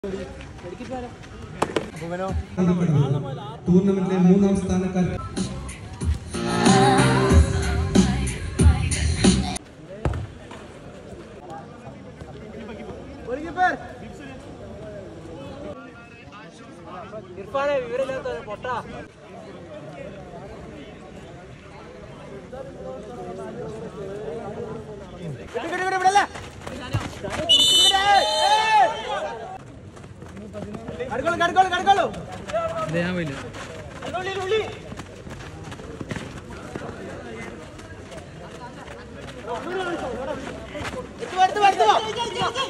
ടൂർണമെന്റിലെ മൂന്നാം സ്ഥാനക്കാർ ഇർഫാനെ വിവരമില്ലാത്ത പൊട്ട കടുക്കോളൂ കടുക്കോളൂ കടുക്കോളൂ ഉള്ളി ഉള്ളി എടുത്തു പോ, എടുത്തു പോ, എടുത്തു പോ.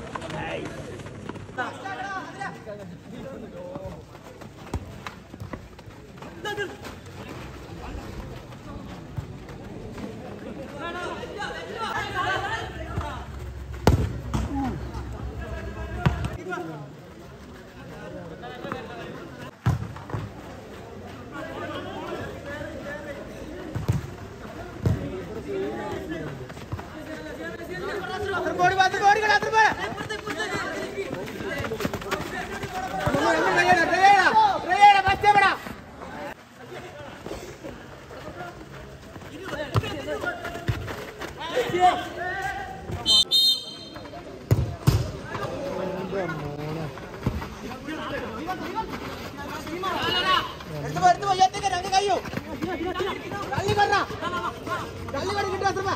അത്ര പോടി അത്ര പോടി അത്ര പോടി എടുത്തു പോ, എടുത്തു പോ, ഏത്തേക്ക് രണ്ട് കയ്യോ. തള്ളി കൊണ്ടാ. തള്ളി കൊണ്ട് കിട്ടും അത്ര പോ.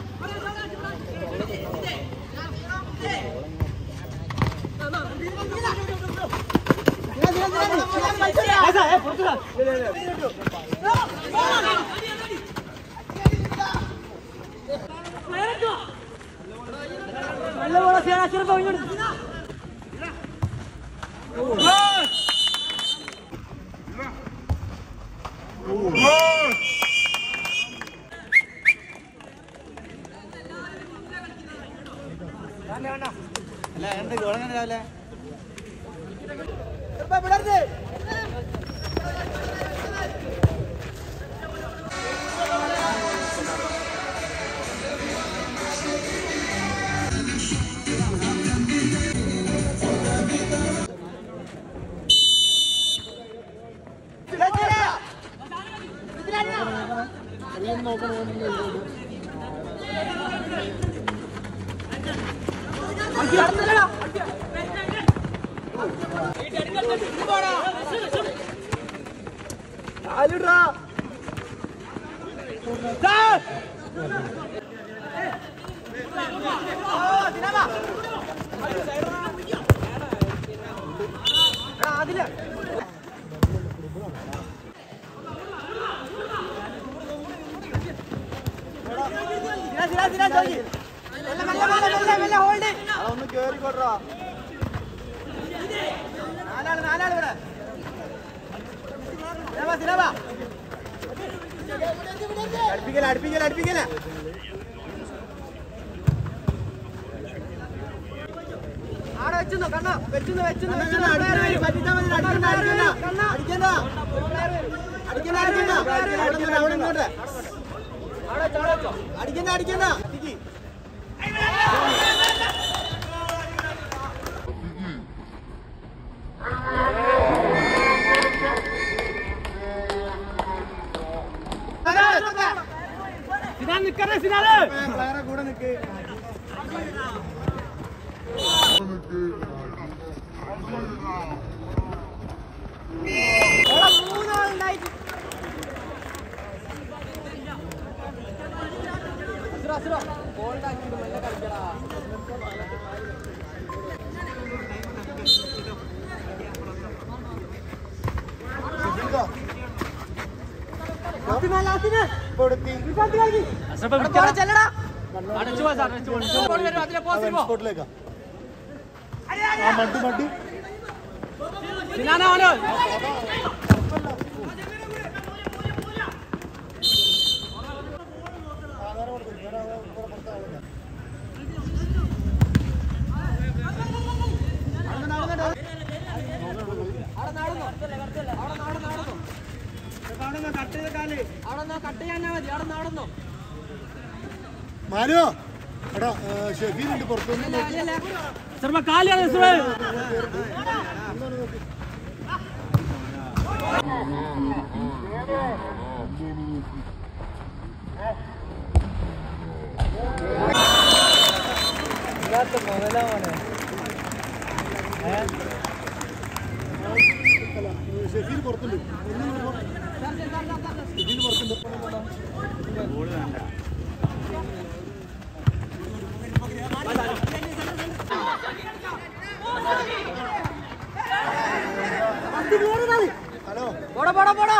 അല്ല എന്ത് ഗോളങ്ങനെ രാവിലെ വിടരുത് ഒന്ന് കേറിക്കോട്രാ നാലാള് നാലാള് ഇവിടെ സിനബ, സിനബ. അടുപ്പിക്കല അടുപ്പിക്കല അടുപ്പിക്കല ആടെ വെച്ചോ കണ്ണ വെച്ചോ വെച്ചോ വെച്ചോ പറ്റിച്ചാ മതി അടിക്കണ്ട അടിക്കണ്ട അടിക്കണ്ട അടിക്കണ്ട അടിക്കണ്ട അടിക്കണ്ട അവിടെ ഇങ്ങോട്ട് അടിക്കണ്ട അടിക്കണ്ട അടിക്ക്. സിനാൻ നിക്കറേ സിനാന് പ്ലെയറെ കൂടെ നിക്ക് സ്പോട്ടിലേക്കാ ആ മട്ടി മട്ടി മാനോ എടാ ഷെഫീലുണ്ട് പുറത്തൊന്നും സർവ കാലിയാണ് നസ്രേ പോടാ പോടാ പോടാ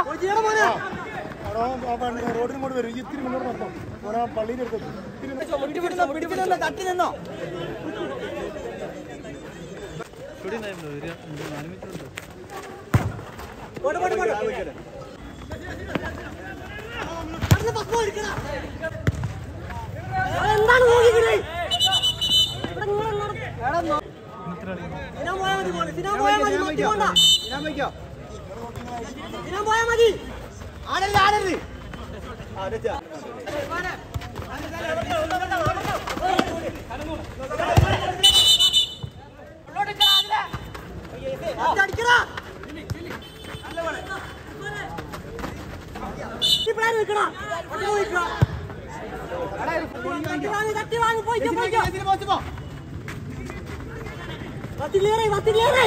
റോഡിന് കൂടെ വരും ഈ ഇത്തിരി മുന്നോട്ട് നടത്തും ഓരോ പള്ളിയുടെ അടുത്ത് ഇത്തിരി പിടിപിടുന്നോ പിടിപിടുന്നോ തട്ടി നിന്നോ പോട്ടെ പോട്ടെ പോട്ടെ എന്താണ് നോക്കിക്കുന്നത് സിനാൻ പോയാ മതി പോട്ടെ സിനാൻ പോയാ മതി മത്തി പോണ്ട സിനാൻ വയ്ക്കോ ദിനം പോയാൽ മതി ആടരുത് ആടരുത് അടിക്കടാ പിള്ളേർ നിൽക്കണ തട്ടി വാങ്ങി തട്ടി വാങ്ങി പോയിക്കോ പോയിക്കോ പത്തിലേറെ പത്തിലേറെ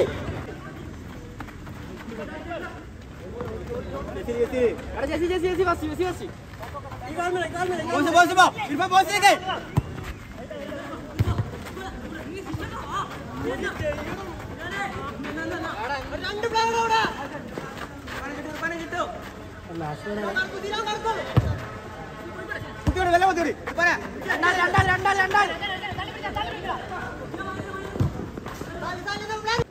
J C J C J C bus J C bus ഈ കാണുന്നില്ല ഈ കാണുന്നില്ല ബോസ് ബോസ് പോ ഇപ്പൊ ബോസിലേക്ക് രണ്ട് പ്ലെയർ അവിടെ കുത്തിയോട് വില കുത്തിയോട് പറയാ രണ്ടാല് രണ്ടാല് രണ്ടാല് രണ്ടാല്